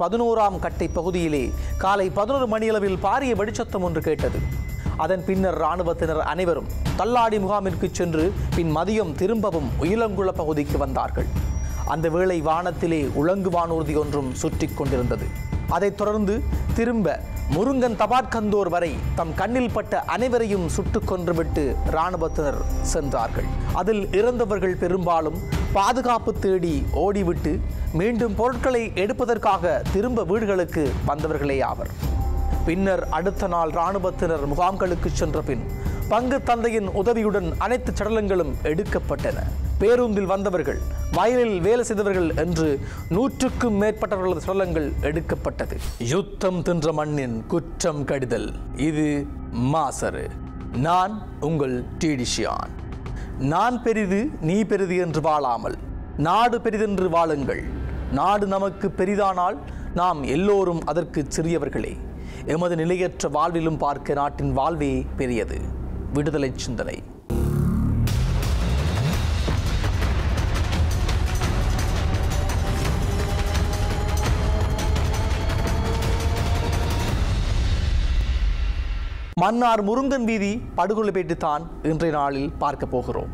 பதினோராம் கட்டை பகுதியிலே காலை பதினோரு மணியளவில் பாரிய வெடிச்சத்தம் ஒன்று கேட்டது அதன் பின்னர் இராணுவத்தினர் அனைவரும் தள்ளாடி முகாமிற்கு சென்று பின் மதியம் திரும்பவும் உயிலங்குள பகுதிக்கு வந்தார்கள் அந்த வேளை வானத்திலே உலங்கு வானூர்தி ஒன்றும் சுற்றி கொண்டிருந்தது அதைத் தொடர்ந்து திரும்ப முருங்கன் தபாட்கந்தோர் வரை தம் கண்ணில் பட்ட அனைவரையும் சுட்டுக் கொன்றுவிட்டு இராணுவத்தினர் சென்றார்கள் அதில் இறந்தவர்கள் பெரும்பாலும் பாதுகாப்பு தேடி ஓடிவிட்டு மீண்டும் பொருட்களை எடுப்பதற்காக திரும்ப வீடுகளுக்கு வந்தவர்களே ஆவர் பின்னர் அடுத்த நாள் இராணுவத்தினர் முகாம்களுக்கு சென்ற பின் பங்கு தந்தையின் உதவியுடன் அனைத்து சடலங்களும் எடுக்கப்பட்டன பேருந்தில் வந்தவர்கள் வயலில் வேலை செய்தவர்கள் என்று நூற்றுக்கும் மேற்பட்டவர்களது சடலங்கள் எடுக்கப்பட்டது யுத்தம் தின்ற மண்ணின் குற்றம் கடிதல் இது மாசரு நான் உங்கள் டிடிஷியான் நான் பெரிது நீ பெரிது என்று வாழாமல் நாடு பெரிதென்று வாழுங்கள் நாடு நமக்கு பெரிதானால் நாம் எல்லோரும் அதற்கு சிறியவர்களே எமது நிலையற்ற வாழ்விலும் பார்க்க நாட்டின் வாழ்வே பெரியது விடுதலை சிந்தனை மன்னார் முருங்கன் வீதி படுகொலை பேட்டுத்தான் இன்றைய நாளில் பார்க்க போகிறோம்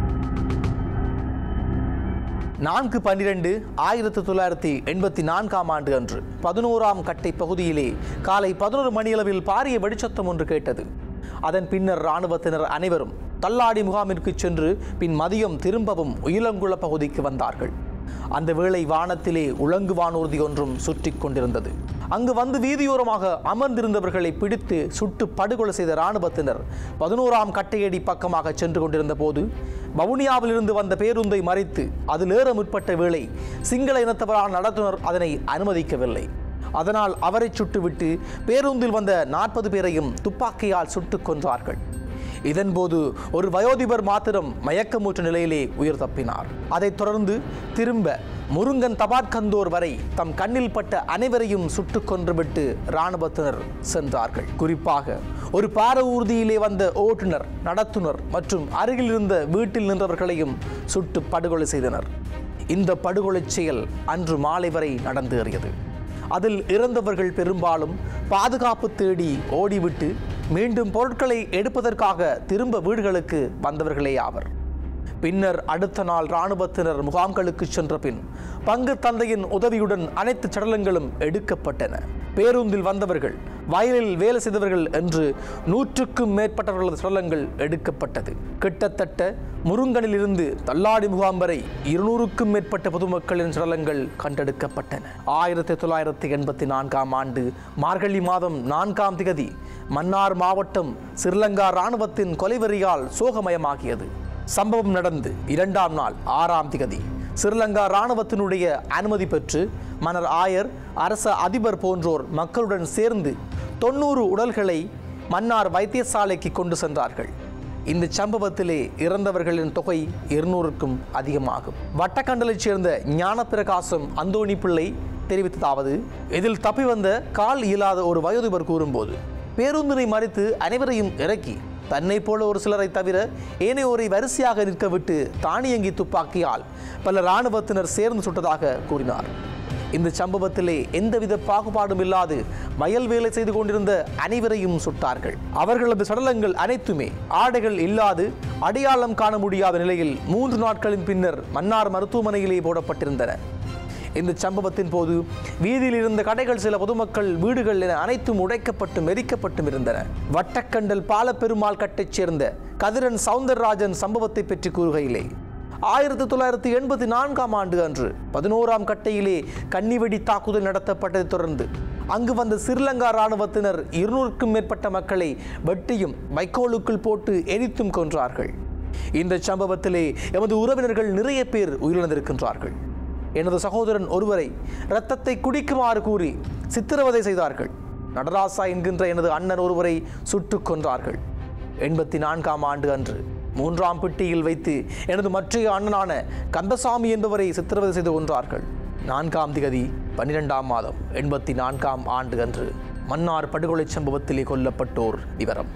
நான்கு பன்னிரண்டு ஆயிரத்தி தொள்ளாயிரத்தி எண்பத்தி நான்காம் ஆண்டு அன்று பதினோராம் கட்டை பகுதியிலே காலை பதினோரு மணியளவில் பாரிய வெடிச்சத்தம் ஒன்று கேட்டது அதன் பின்னர் இராணுவத்தினர் அனைவரும் தள்ளாடி முகாமிற்கு சென்று பின் மதியம் திரும்பவும் உயிலங்குள பகுதிக்கு வந்தார்கள் அந்த வேளை வானத்திலே உலங்கு வானூர்தி ஒன்றும் சுற்றி கொண்டிருந்தது அங்கு வந்து வீதியோரமாக அமர்ந்திருந்தவர்களை பிடித்து சுட்டு படுகொலை செய்த இராணுவத்தினர் பதினோராம் கட்டையடி பக்கமாக சென்று கொண்டிருந்த போது வவுனியாவிலிருந்து வந்த பேருந்தை மறைத்து அதில் ஏற முற்பட்ட வேளை சிங்கள இனத்தவரான நடத்துனர் அதனை அனுமதிக்கவில்லை அதனால் அவரை சுட்டுவிட்டு பேருந்தில் வந்த நாற்பது பேரையும் துப்பாக்கியால் சுட்டுக் கொன்றார்கள் இதன்போது ஒரு வயோதிபர் மாத்திரம் மயக்கமுற்ற நிலையிலே உயிர் தப்பினார் அதைத் தொடர்ந்து திரும்ப முருங்கன் தபாட்கந்தோர் வரை தம் கண்ணில் பட்ட அனைவரையும் சுட்டுக் கொன்றுவிட்டு இராணுவத்தினர் சென்றார்கள் குறிப்பாக ஒரு பார ஊர்தியிலே வந்த ஓட்டுநர் நடத்துனர் மற்றும் அருகில் இருந்த வீட்டில் நின்றவர்களையும் சுட்டு படுகொலை செய்தனர் இந்த படுகொலைச் செயல் அன்று மாலை வரை நடந்தேறியது அதில் இறந்தவர்கள் பெரும்பாலும் பாதுகாப்பு தேடி ஓடிவிட்டு மீண்டும் பொருட்களை எடுப்பதற்காக திரும்ப வீடுகளுக்கு வந்தவர்களே ஆவர் பின்னர் அடுத்த நாள் இராணுவத்தினர் முகாம்களுக்கு சென்ற பின் பங்கு தந்தையின் உதவியுடன் அனைத்து சடலங்களும் எடுக்கப்பட்டன பேருந்தில் வந்தவர்கள் வயலில் வேலை செய்தவர்கள் என்று நூற்றுக்கும் மேற்பட்டவர்களது சடலங்கள் எடுக்கப்பட்டது கிட்டத்தட்ட முருங்கனிலிருந்து தள்ளாடி முகாம் வரை இருநூறுக்கும் மேற்பட்ட பொதுமக்களின் சடலங்கள் கண்டெடுக்கப்பட்டன ஆயிரத்தி தொள்ளாயிரத்தி எண்பத்தி நான்காம் ஆண்டு மார்கழி மாதம் நான்காம் திகதி மன்னார் மாவட்டம் சிறிலங்கா இராணுவத்தின் கொலைவெறியால் சோகமயமாகியது சம்பவம் நடந்து இரண்டாம் நாள் ஆறாம் திகதி சிறிலங்கா இராணுவத்தினுடைய அனுமதி பெற்று மன்னர் ஆயர் அரச அதிபர் போன்றோர் மக்களுடன் சேர்ந்து தொண்ணூறு உடல்களை மன்னார் வைத்தியசாலைக்கு கொண்டு சென்றார்கள் இந்த சம்பவத்திலே இறந்தவர்களின் தொகை இருநூறுக்கும் அதிகமாகும் வட்டக்கண்டலைச் சேர்ந்த ஞானப்பிரகாசம் அந்தோணி பிள்ளை தெரிவித்ததாவது இதில் தப்பி வந்த கால் இயலாத ஒரு வயோதிபர் கூறும்போது பேருந்தினை மறித்து அனைவரையும் இறக்கி தன்னை போல ஒரு சிலரை தவிர ஏனையோரை வரிசையாக நிற்க விட்டு தானியங்கி துப்பாக்கியால் பல இராணுவத்தினர் சேர்ந்து சுட்டதாக கூறினார் இந்த சம்பவத்திலே எந்தவித பாகுபாடும் இல்லாது வயல் வேலை செய்து கொண்டிருந்த அனைவரையும் சுட்டார்கள் அவர்களது சடலங்கள் அனைத்துமே ஆடைகள் இல்லாது அடையாளம் காண முடியாத நிலையில் மூன்று நாட்களின் பின்னர் மன்னார் மருத்துவமனையிலே போடப்பட்டிருந்தன இந்த சம்பவத்தின் போது வீதியில் இருந்த கடைகள் சில பொதுமக்கள் வீடுகள் என அனைத்தும் உடைக்கப்பட்டும் எரிக்கப்பட்டும் இருந்தன வட்டக்கண்டல் பாலப்பெருமாள் கட்டைச் சேர்ந்த கதிரன் சவுந்தரராஜன் சம்பவத்தை பற்றி கூறுகையிலே ஆயிரத்தி தொள்ளாயிரத்தி எண்பத்தி நான்காம் ஆண்டு அன்று பதினோராம் கட்டையிலே கன்னிவெடி தாக்குதல் நடத்தப்பட்டதைத் தொடர்ந்து அங்கு வந்த சிறிலங்கா இராணுவத்தினர் இருநூறுக்கும் மேற்பட்ட மக்களை வெட்டியும் வைக்கோலுக்குள் போட்டு எரித்தும் கொன்றார்கள் இந்த சம்பவத்திலே எமது உறவினர்கள் நிறைய பேர் உயிரிழந்திருக்கின்றார்கள் எனது சகோதரன் ஒருவரை இரத்தத்தை குடிக்குமாறு கூறி சித்திரவதை செய்தார்கள் நடராசா என்கின்ற எனது அண்ணன் ஒருவரை சுட்டுக் கொன்றார்கள் எண்பத்தி நான்காம் ஆண்டு அன்று மூன்றாம் பெட்டியில் வைத்து எனது மற்றைய அண்ணனான கந்தசாமி என்பவரை சித்திரவதை செய்து கொன்றார்கள் நான்காம் திகதி பன்னிரெண்டாம் மாதம் எண்பத்தி நான்காம் ஆண்டு அன்று மன்னார் படுகொலை சம்பவத்திலே கொல்லப்பட்டோர் விவரம்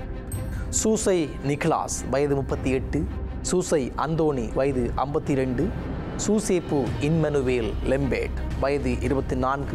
சூசை நிக்லாஸ் வயது முப்பத்தி எட்டு சூசை அந்தோணி வயது ஐம்பத்தி ரெண்டு சூசேப்பு இன்மனுவேல் லெம்பேட் வயது இருபத்தி நான்கு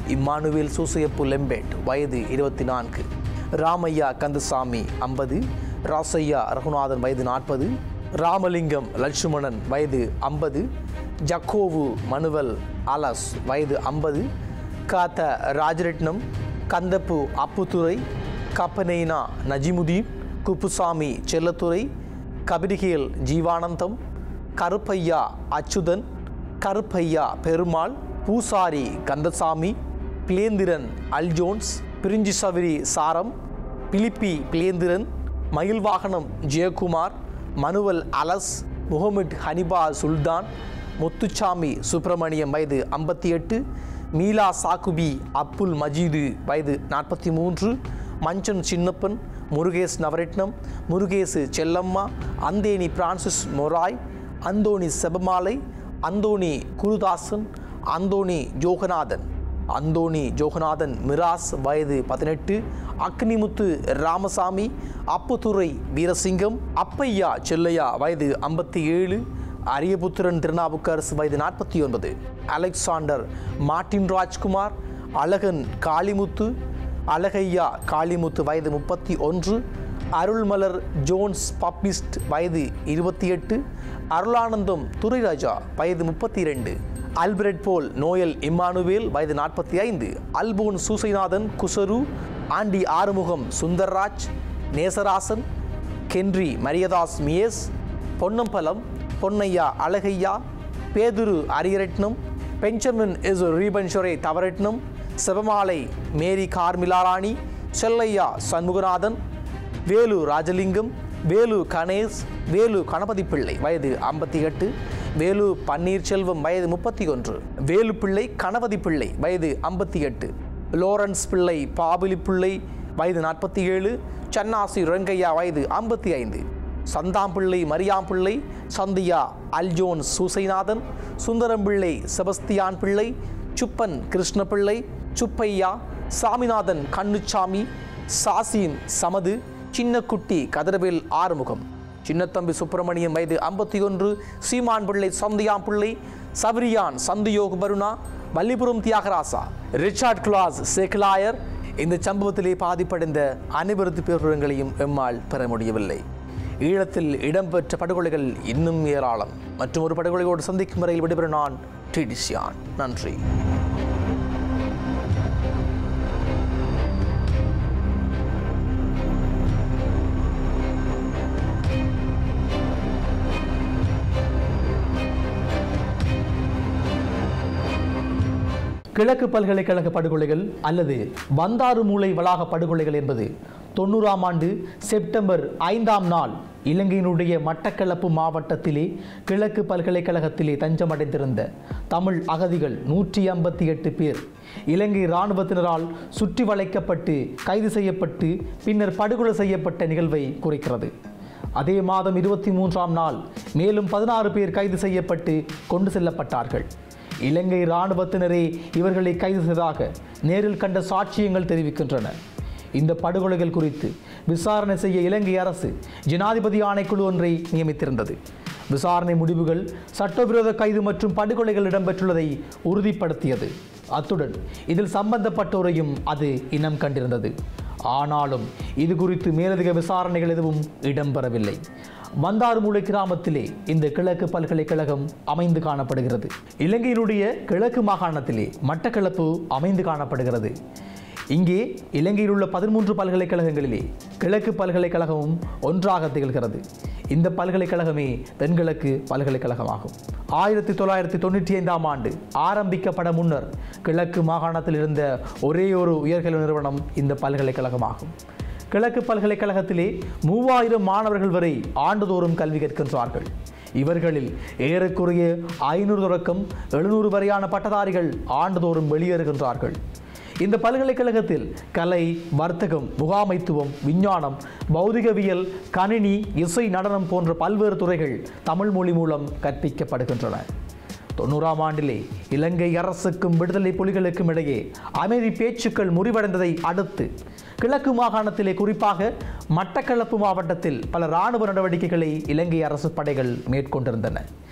இம்மானுவேல் சூசையப்பு லெம்பேட் வயது இருபத்தி நான்கு ராமையா கந்தசாமி ஐம்பது ராசையா ரகுநாதன் வயது நாற்பது ராமலிங்கம் லட்சுமணன் வயது ஐம்பது ஜக்கோவு மனுவல் அலஸ் வயது ஐம்பது காத்த ராஜரட்னம் கந்தப்பு அப்புத்துறை கப்பனேனா நஜிமுதீன் குப்புசாமி செல்லத்துறை கபிரிகேல் ஜீவானந்தம் கருப்பையா அச்சுதன் கருப்பையா பெருமாள் பூசாரி கந்தசாமி பிளேந்திரன் அல்ஜோன்ஸ் பிரிஞ்சி சவிரி சாரம் பிலிப்பி பிளேந்திரன் மயில்வாகனம் ஜெயக்குமார் மனுவல் அலஸ் முகமது ஹனிபா சுல்தான் முத்துச்சாமி சுப்பிரமணியம் வயது ஐம்பத்தி எட்டு மீலா சாக்குபி அப்புல் மஜீது வயது நாற்பத்தி மூன்று மஞ்சன் சின்னப்பன் முருகேஷ் நவரட்னம் முருகேசு செல்லம்மா அந்தேனி பிரான்சிஸ் மொராய் Anthony Sebamalai Anthony Gurudasan Anthony Joganathan Anthony Joganathan மிராஸ் வயது பதினெட்டு அக்னிமுத்து ராமசாமி அப்புத்துறை வீரசிங்கம் அப்பையா செல்லையா வயது ஐம்பத்தி ஏழு அரியபுத்திரன் திருநாவுக்கரசு வயது நாற்பத்தி ஒன்பது அலெக்சாண்டர் மார்டின் ராஜ்குமார் அழகன் காளிமுத்து அழகையா காளிமுத்து வயது முப்பத்தி ஒன்று அருள்மலர் ஜோன்ஸ் பப்பிஸ்ட் வயது இருபத்தி எட்டு அருளானந்தம் துரைராஜா வயது முப்பத்தி இரண்டு அல்பிரட் போல் நோயல் இம்மானுவேல் வயது நாற்பத்தி ஐந்து அல்போன் சூசைநாதன் குசரு ஆண்டி ஆறுமுகம் சுந்தர்ராஜ் நேசராசன் கென்றி மரியதாஸ் மியேஸ் பொன்னம்பலம் பொன்னையா அழகையா பேதுரு அரியரட்னம் பெஞ்சமின் இஸ் ரீபன்ஷொரே தவரட்னம் செபமாலை மேரி கார்மிலாராணி செல்லையா சண்முகநாதன் வேலு ராஜலிங்கம் வேலு கணேஷ் வேலு கணபதி பிள்ளை வயது ஐம்பத்தி எட்டு வேலு பன்னீர்செல்வம் வயது முப்பத்தி ஒன்று வேலு பிள்ளை கணபதி பிள்ளை வயது ஐம்பத்தி எட்டு லோரன்ஸ் பிள்ளை பாபுலி பிள்ளை வயது நாற்பத்தி ஏழு சன்னாசி ரங்கையா வயது ஐம்பத்தி ஐந்து சந்தாம்பிள்ளை மரியாம்பிள்ளை சந்தியா அல்ஜோன் சூசைநாதன் சுந்தரம்பிள்ளை செபஸ்தியான் பிள்ளை சுப்பன் கிருஷ்ணபிள்ளை சுப்பையா சாமிநாதன் கண்ணுச்சாமி சாசின் சமது சின்னக்குட்டி கதிரவேல் ஆறுமுகம் சின்னத்தம்பி சுப்பிரமணியம் வயது ஐம்பத்தி ஒன்று சீமான் பிள்ளை சந்தியாம் பிள்ளை சபரியான் சந்தியோக் பருணா வல்லிபுரம் தியாகராசா ரிச்சார்ட் கிளாஸ் சேக்கலாயர் இந்த சம்பவத்திலே பாதிப்படைந்த அனைவரது பேருரங்களையும் எம்மால் பெற முடியவில்லை ஈழத்தில் இடம்பெற்ற படுகொலைகள் இன்னும் ஏராளம் மற்றும் ஒரு படுகொலையோடு சந்திக்கும் வரையில் விடைபெறும் நான் டிடிசியான் நன்றி கிழக்கு பல்கலைக்கழக படுகொலைகள் அல்லது வந்தாறு மூலை வளாக படுகொலைகள் என்பது தொண்ணூறாம் ஆண்டு செப்டம்பர் ஐந்தாம் நாள் இலங்கையினுடைய மட்டக்களப்பு மாவட்டத்திலே கிழக்கு பல்கலைக்கழகத்திலே தஞ்சமடைந்திருந்த தமிழ் அகதிகள் நூற்றி ஐம்பத்தி எட்டு பேர் இலங்கை இராணுவத்தினரால் சுற்றி வளைக்கப்பட்டு கைது செய்யப்பட்டு பின்னர் படுகொலை செய்யப்பட்ட நிகழ்வை குறிக்கிறது அதே மாதம் இருபத்தி மூன்றாம் நாள் மேலும் பதினாறு பேர் கைது செய்யப்பட்டு கொண்டு செல்லப்பட்டார்கள் இலங்கை இராணுவத்தினரே இவர்களை கைது செய்ததாக நேரில் கண்ட சாட்சியங்கள் தெரிவிக்கின்றன இந்த படுகொலைகள் குறித்து விசாரணை செய்ய இலங்கை அரசு ஜனாதிபதி ஆணைக்குழு ஒன்றை நியமித்திருந்தது விசாரணை முடிவுகள் சட்டவிரோத கைது மற்றும் படுகொலைகள் இடம்பெற்றுள்ளதை உறுதிப்படுத்தியது அத்துடன் இதில் சம்பந்தப்பட்டோரையும் அது இனம் கண்டிருந்தது ஆனாலும் இது குறித்து மேலதிக விசாரணைகள் எதுவும் இடம்பெறவில்லை வந்தாறுமூலை கிராமத்திலே இந்த கிழக்கு பல்கலைக்கழகம் அமைந்து காணப்படுகிறது இலங்கையினுடைய கிழக்கு மாகாணத்திலே மட்டக்களப்பு அமைந்து காணப்படுகிறது இங்கே இலங்கையில் உள்ள பதிமூன்று பல்கலைக்கழகங்களிலே கிழக்கு பல்கலைக்கழகமும் ஒன்றாக திகழ்கிறது இந்த பல்கலைக்கழகமே தென்கிழக்கு பல்கலைக்கழகமாகும் ஆயிரத்தி தொள்ளாயிரத்தி தொண்ணூற்றி ஐந்தாம் ஆண்டு ஆரம்பிக்கப்பட முன்னர் கிழக்கு மாகாணத்தில் இருந்த ஒரே ஒரு உயர்கல்வி நிறுவனம் இந்த பல்கலைக்கழகமாகும் கிழக்கு பல்கலைக்கழகத்திலே மூவாயிரம் மாணவர்கள் வரை ஆண்டுதோறும் கல்வி கற்கின்றார்கள் இவர்களில் ஏறக்குறைய ஐநூறு தொடக்கம் எழுநூறு வரையான பட்டதாரிகள் ஆண்டுதோறும் வெளியேறுகின்றார்கள் இந்த பல்கலைக்கழகத்தில் கலை வர்த்தகம் முகாமைத்துவம் விஞ்ஞானம் பௌதிகவியல் கணினி இசை நடனம் போன்ற பல்வேறு துறைகள் தமிழ் மொழி மூலம் கற்பிக்கப்படுகின்றன தொண்ணூறாம் ஆண்டிலே இலங்கை அரசுக்கும் விடுதலை புலிகளுக்கும் இடையே அமைதி பேச்சுக்கள் முறிவடைந்ததை அடுத்து கிழக்கு மாகாணத்திலே குறிப்பாக மட்டக்களப்பு மாவட்டத்தில் பல இராணுவ நடவடிக்கைகளை இலங்கை அரசு படைகள் மேற்கொண்டிருந்தன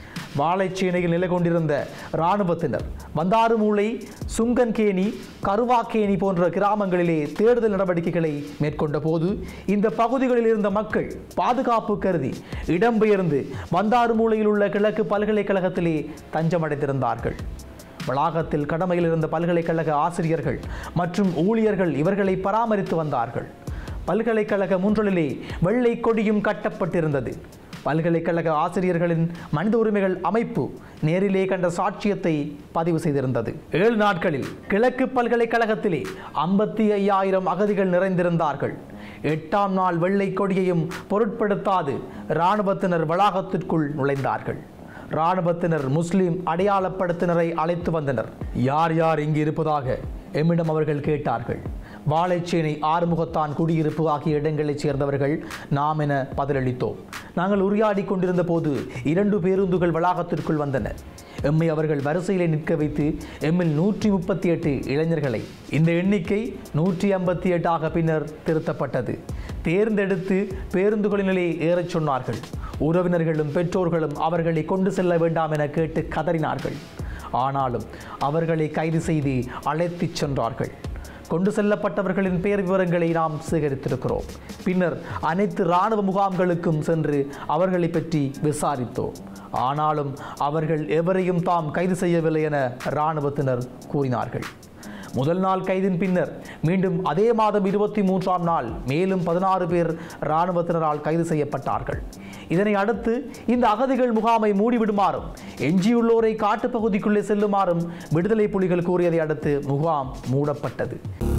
வாழைச்சேனையில் நிலை கொண்டிருந்த இராணுவத்தினர் வந்தாறுமூலை சுங்கன்கேணி கருவாக்கேணி போன்ற கிராமங்களிலே தேடுதல் நடவடிக்கைகளை மேற்கொண்ட போது இந்த பகுதிகளில் இருந்த மக்கள் பாதுகாப்பு கருதி இடம்பெயர்ந்து வந்தாறுமூலையில் உள்ள கிழக்கு பல்கலைக்கழகத்திலே தஞ்சமடைந்திருந்தார்கள் வளாகத்தில் கடமையில் இருந்த பல்கலைக்கழக ஆசிரியர்கள் மற்றும் ஊழியர்கள் இவர்களை பராமரித்து வந்தார்கள் பல்கலைக்கழக முன்றலிலே வெள்ளை கொடியும் கட்டப்பட்டிருந்தது பல்கலைக்கழக ஆசிரியர்களின் மனித உரிமைகள் அமைப்பு நேரிலே கண்ட சாட்சியத்தை பதிவு செய்திருந்தது ஏழு நாட்களில் கிழக்கு பல்கலைக்கழகத்திலே ஐம்பத்தி ஐயாயிரம் அகதிகள் நிறைந்திருந்தார்கள் எட்டாம் நாள் வெள்ளை கொடியையும் பொருட்படுத்தாது இராணுவத்தினர் வளாகத்திற்குள் நுழைந்தார்கள் இராணுவத்தினர் முஸ்லிம் அடையாளப்படுத்தினரை அழைத்து வந்தனர் யார் யார் இங்கு இருப்பதாக எம்மிடம் அவர்கள் கேட்டார்கள் வாழைச்சேனை ஆறுமுகத்தான் குடியிருப்பு ஆகிய இடங்களைச் சேர்ந்தவர்கள் நாம் என பதிலளித்தோம் நாங்கள் உரையாடி கொண்டிருந்த போது இரண்டு பேருந்துகள் வளாகத்திற்குள் வந்தன எம்மை அவர்கள் வரிசையிலே நிற்க வைத்து எம்மில் நூற்றி முப்பத்தி எட்டு இளைஞர்களை இந்த எண்ணிக்கை நூற்றி ஐம்பத்தி எட்டாக பின்னர் திருத்தப்பட்டது தேர்ந்தெடுத்து பேருந்துகளினிலே ஏறச் சொன்னார்கள் உறவினர்களும் பெற்றோர்களும் அவர்களை கொண்டு செல்ல வேண்டாம் என கேட்டு கதறினார்கள் ஆனாலும் அவர்களை கைது செய்து அழைத்துச் சென்றார்கள் கொண்டு செல்லப்பட்டவர்களின் பெயர் விவரங்களை நாம் சேகரித்திருக்கிறோம் பின்னர் அனைத்து இராணுவ முகாம்களுக்கும் சென்று அவர்களை பற்றி விசாரித்தோம் ஆனாலும் அவர்கள் எவரையும் தாம் கைது செய்யவில்லை என இராணுவத்தினர் கூறினார்கள் முதல் நாள் கைதின் பின்னர் மீண்டும் அதே மாதம் இருபத்தி மூன்றாம் நாள் மேலும் பதினாறு பேர் இராணுவத்தினரால் கைது செய்யப்பட்டார்கள் இதனை அடுத்து இந்த அகதிகள் முகாமை மூடிவிடுமாறும் எஞ்சியுள்ளோரை காட்டுப்பகுதிக்குள்ளே செல்லுமாறும் விடுதலை புலிகள் கூறியதை அடுத்து முகாம் மூடப்பட்டது